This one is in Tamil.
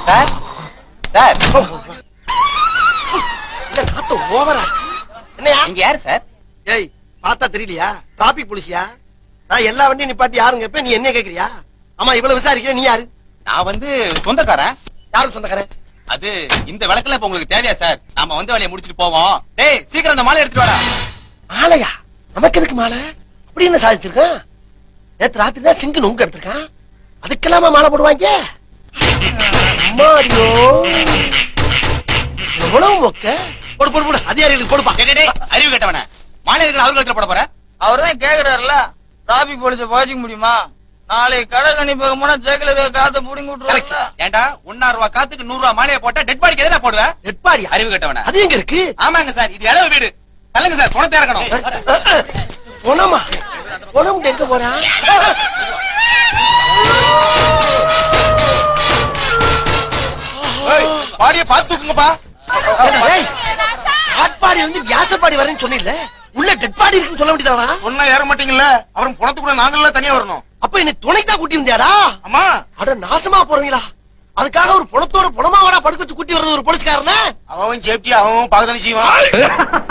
சார் சார் இந்த நாத்து ஓவரா என்னையா இங்க யாரு சார் ஏய் பார்த்தா தெரியலையா டிராபிக் போலீஸியா நான் எல்லா வண்டியும் நிப்பாட்டி யாருங்க இப்ப நீ என்ன கேக்குறியா ஆமா இவ்வளவு விசாரிக்கிற நீ யாரு நான் வந்து சொந்தக்காரன் யாரும் சொந்தக்காரன் அது இந்த விளக்குல இப்ப உங்களுக்கு தேவையா சார் நாம வந்து வேலையை முடிச்சிட்டு போவோம் டேய் சீக்கிரம் அந்த மாலை எடுத்துட்டு வாடா மாலையா நமக்கு எதுக்கு மாலை அப்படி என்ன சாதிச்சிருக்கான் நேத்து ராத்திரி தான் சிங்கு நுங்க எடுத்திருக்கான் அதுக்கெல்லாமா மாலை போடுவாங்க அம்மாடியோ எவ்வளவு மொக்க போடு போடு போடு அதிகாரிகளுக்கு போடுப்பா டேய், டேய், டேய், அறிவு கேட்டவன மாலை இருக்கிற அவரு கழுத்துல போட போற அவர் தான் கேக்குறாருல டிராபிக் போலீஸ பாய்ச்சிக்க முடியுமா நாளைக்கு கடை கணிப்பாக போனா ஜெகல இருக்க காத்த புடிங்கி விட்டுருவாங்க ஏன்டா ஒன்னா ரூபா காத்துக்கு நூறு ரூபா மாலையை போட்டா டெட் பாடிக்கு எதுனா போடுவேன் நெட்பாடியா அறிவு கேட்டவன அது எங்க இருக்கு ஆமாங்க சார் இது இளவு வீடு தள்ளுங்க சார் குணத்தை இறக்கணும் பொணமா பொணம் எங்க போறான் ஏய், பாடியை பார்த்து தூக்குங்கப்பா ஏய், ஆட்பாடி வந்து வியாசப்பாடி வரேன்னு சொன்னில்ல உள்ள டெட் பாடி இருக்குன்னு சொல்ல வேண்டியதானா சொன்னா ஏற மாட்டீங்கல்ல அப்புறம் பணத்துக்குள்ள நாங்களே தனியா வரணும் அப்ப என்னை துணைக்கு கூட்டி வந்தியாடா அம்மா அட நாசமா போறீங்களா அதுக்காக ஒரு புணத்தோட புணமாவடா படுக்க வச்சு கூட்டி வர்றது ஒரு போலீஸ்காரன அவன் சேஃப்டி அவன் பாக்கதானே செய்வான்